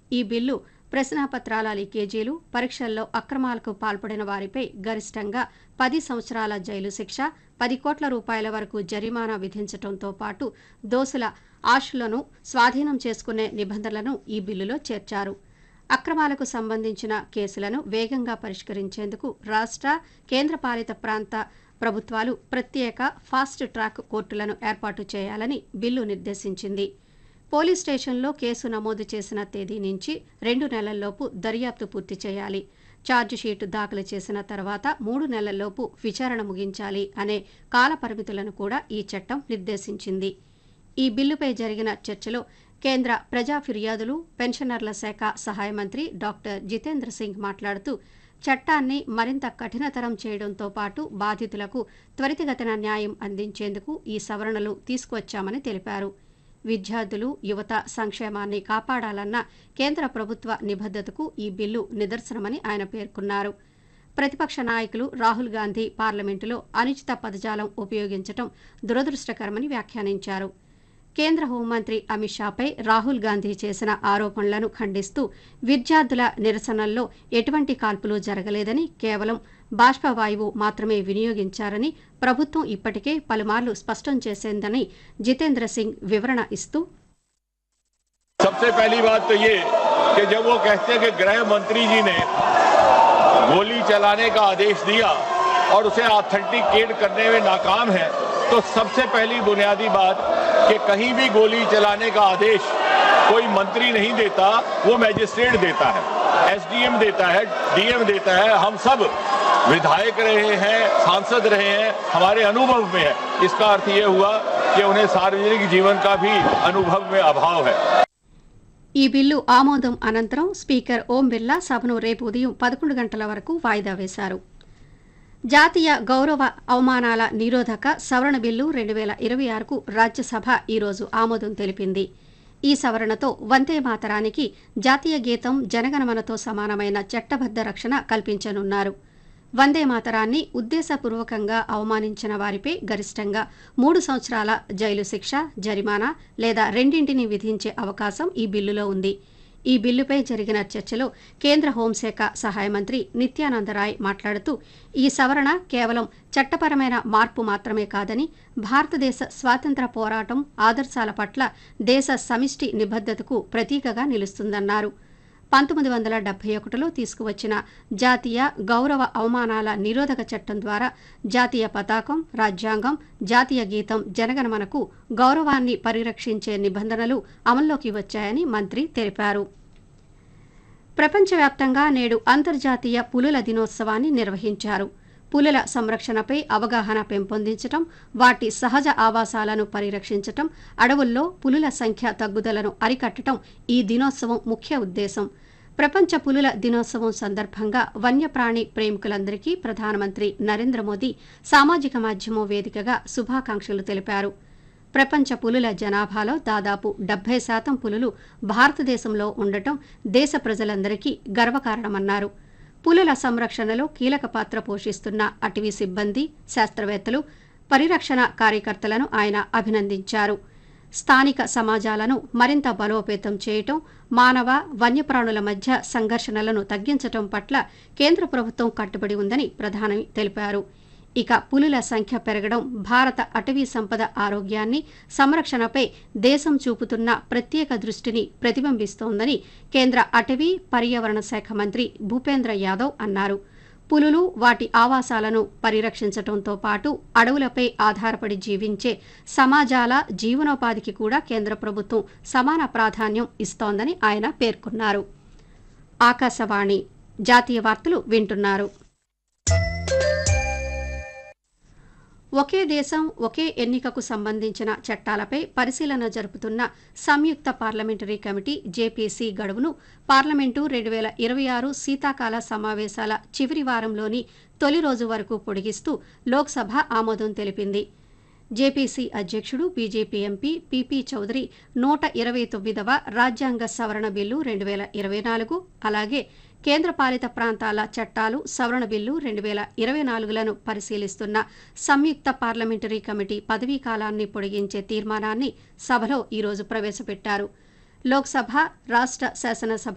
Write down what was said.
ఈ బిల్లు ప్రశ్నాపత్రాల లీకేజీలు పరీక్షల్లో అక్రమాలకు పాల్పడిన వారిపై గరిష్టంగా పది సంవత్సరాల జైలు శిక్ష పది కోట్ల రూపాయల వరకు జరిమానా విధించడంతో పాటు దోషుల ఆశులను స్వాధీనం చేసుకునే నిబంధనలను ఈ బిల్లులో చేర్చారు అక్రమాలకు సంబంధించిన కేసులను వేగంగా పరిష్కరించేందుకు రాష్ట్ర కేంద్రపాలిత ప్రాంత ప్రభుత్వాలు ప్రత్యేక ఫాస్ట్ ట్రాక్ కోర్టులను ఏర్పాటు చేయాలని బిల్లు నిర్దేశించింది పోలీస్ స్టేషన్లో కేసు నమోదు చేసిన తేదీ నుంచి రెండు నెలల్లోపు దర్యాప్తు పూర్తి చేయాలి ఛార్జిషీటు దాఖలు చేసిన తర్వాత మూడు నెలల్లోపు విచారణ ముగించాలి అనే కాల పరిమితులను కూడా ఈ చట్టం నిర్దేశించింది ఈ బిల్లుపై జరిగిన చర్చలో కేంద్ర ప్రజా ఫిర్యాదులు పెన్షనర్ల శాఖ సహాయ మంత్రి డాక్టర్ జితేంద్ర సింగ్ మాట్లాడుతూ చట్టాన్ని మరింత కఠినతరం చేయడంతో పాటు బాధితులకు త్వరితగతిన న్యాయం అందించేందుకు ఈ సవరణలు తీసుకువచ్చామని తెలిపారు విద్యార్థులు యువత సంక్షేమాన్ని కాపాడాలన్న కేంద్ర ప్రభుత్వ నిబద్దతకు ఈ బిల్లు నిదర్శనమని ఆయన పేర్కొన్నారు ప్రతిపక్ష నాయకులు రాహుల్ గాంధీ పార్లమెంటులో అనుచిత పదజాలం ఉపయోగించడం దురదృష్టకరమని వ్యాఖ్యానించారు కేంద్ర హోంమంత్రి అమిత్ షాపై రాహుల్ గాంధీ చేసిన ఆరోపణలను ఖండిస్తూ విద్యార్థుల నిరసనల్లో ఎటువంటి కాల్పులు జరగలేదని కేవలం బాష్పవాయువు మాత్రమే వినియోగించారని ప్రభుత్వం ఇప్పటికే పలుమార్లు స్పష్టం చేసిందని జితేంద్ర సింగ్ వివరణ ఇస్తూ सबसे पहली बात तो ये कि जब वो कहते हैं कि गृह मंत्री जी ने गोली चलाने का आदेश दिया और उसे ऑथेंटिकेट करने में नाकाम है तो सबसे पहली बुनियादी बात कि कहीं भी गोली चलाने का आदेश कोई मंत्री नहीं देता वो मैजिस्ट्रेट देता है एसडीएम देता है डीएम देता है हम सब विधायक रहे हैं सांसद रहे हैं हमारे अनुभव में है इसका अर्थ ये हुआ कि उन्हें सार्वजनिक जीवन का भी अनुभव में अभाव है ఈ బిల్లు ఆమోదం అనంతరం స్పీకర్ ఓం బిర్లా సభను రేపు ఉదయం పదకొండు గంటల వరకు వాయిదా వేశారు జాతీయ గౌరవ అవమానాల నిరోధక సవరణ బిల్లు రెండు వేల ఇరవై ఆరుకు రాజ్యసభ ఈరోజు ఆమోదం తెలిపింది ఈ సవరణతో వందే మాతరానికి జాతీయ గీతం జనగణమనతో సమానమైన చట్టబద్ద రక్షణ కల్పించనున్నారు వందే మాతరాన్ని ఉద్దేశపూర్వకంగా అవమానించిన వారిపై గరిష్టంగా మూడు సంవత్సరాల జైలు శిక్ష జరిమానా లేదా రెండింటిని విధించే అవకాశం ఈ బిల్లులో ఉంది ఈ బిల్లుపై జరిగిన చర్చలో కేంద్ర హోంశాఖ సహాయ మంత్రి నిత్యానందరాయ్ మాట్లాడుతూ ఈ సవరణ కేవలం చట్టపరమైన మార్పు మాత్రమే కాదని భారతదేశ స్వాతంత్ర పోరాటం ఆదర్శాల పట్ల దేశ సమిష్టి నిబద్దతకు ప్రతీకగా నిలుస్తుందన్నారు పంతొమ్మిది వందల డెబ్బై ఒకటిలో తీసుకువచ్చిన జాతీయ గౌరవ అవమానాల నిరోధక చట్టం ద్వారా జాతీయ పతాకం రాజ్యాంగం జాతీయ గీతం జనగణమనకు గౌరవాన్ని పరిరక్షించే నిబంధనలు అమల్లోకి వచ్చాయని మంత్రి తెలిపారు ప్రపంచవ్యాప్తంగా నేడు అంతర్జాతీయ పులుల దినోత్సవాన్ని నిర్వహించారు పులుల సంరక్షణపై అవగాహన పెంపొందించటం వాటి సహజ ఆవాసాలను పరిరక్షించటం అడవుల్లో పులుల సంఖ్య తగ్గుదలను అరికట్టడం ఈ దినోత్సవం ముఖ్య ఉద్దేశం ప్రపంచ పులుల దినోత్సవం సందర్భంగా వన్యప్రాణి ప్రేమికులందరికీ ప్రధానమంత్రి నరేంద్ర మోదీ సామాజిక మాధ్యమం వేదికగా శుభాకాంక్షలు తెలిపారు ప్రపంచ పులుల జనాభాలో దాదాపు డెబ్బై శాతం పులులు భారతదేశంలో ఉండటం దేశ ప్రజలందరికీ గర్వకారణమన్నారు పులుల సంరక్షణలో కీలక పాత్ర పోషిస్తున్న అటవీ సిబ్బంది శాస్త్రవేత్తలు పరిరక్షణ కార్యకర్తలను ఆయన అభినందించారు స్థానిక సమాజాలను మరింత బలోపేతం చేయటం మానవ వన్యప్రాణుల మధ్య సంఘర్షణలను తగ్గించటం పట్ల కేంద్ర ప్రభుత్వం కట్టుబడి ఉందని ప్రధాని తెలిపారు ఇక పులుల సంఖ్య పెరగడం భారత అటవీ సంపద ఆరోగ్యాన్ని సంరక్షణపై దేశం చూపుతున్న ప్రత్యేక దృష్టిని ప్రతిబింబిస్తోందని కేంద్ర అటవీ పర్యావరణ శాఖ మంత్రి భూపేంద్ర యాదవ్ అన్నారు పులులు వాటి ఆవాసాలను పరిరక్షించడంతో పాటు అడవులపై ఆధారపడి జీవించే సమాజాల జీవనోపాధికి కూడా కేంద్ర ప్రభుత్వం సమాన ప్రాధాన్యం ఇస్తోందని ఆయన పేర్కొన్నారు ఆకాశవాణి జాతీయ వార్తలు వింటున్నారు ఒకే దేశం ఒకే ఎన్నికకు సంబంధించిన చట్టాలపై పరిశీలన జరుపుతున్న సంయుక్త పార్లమెంటరీ కమిటీ జేపీసీ గడువును పార్లమెంటు రెండు వేల ఇరవై ఆరు శీతాకాల సమావేశాల చివరి వారంలోని తొలి రోజు వరకు పొడిగిస్తూ లోక్సభ ఆమోదం తెలిపింది జేపీసీ అధ్యక్షుడు బీజేపీ ఎంపీ పీపీ చౌదరి నూట ఇరవై తొమ్మిదవ రాజ్యాంగ సవరణ బిల్లు రెండు వేల ఇరవై నాలుగు అలాగే కేంద్రపాలిత ప్రాంతాల చట్టాలు సవరణ బిల్లు రెండు వేల ఇరవై నాలుగులను పరిశీలిస్తున్న సంయుక్త పార్లమెంటరీ కమిటీ పదవీ కాలాన్ని పొడిగించే తీర్మానాన్ని సభలో ఈరోజు ప్రవేశపెట్టారు లోక్సభ రాష్ట్ర శాసనసభ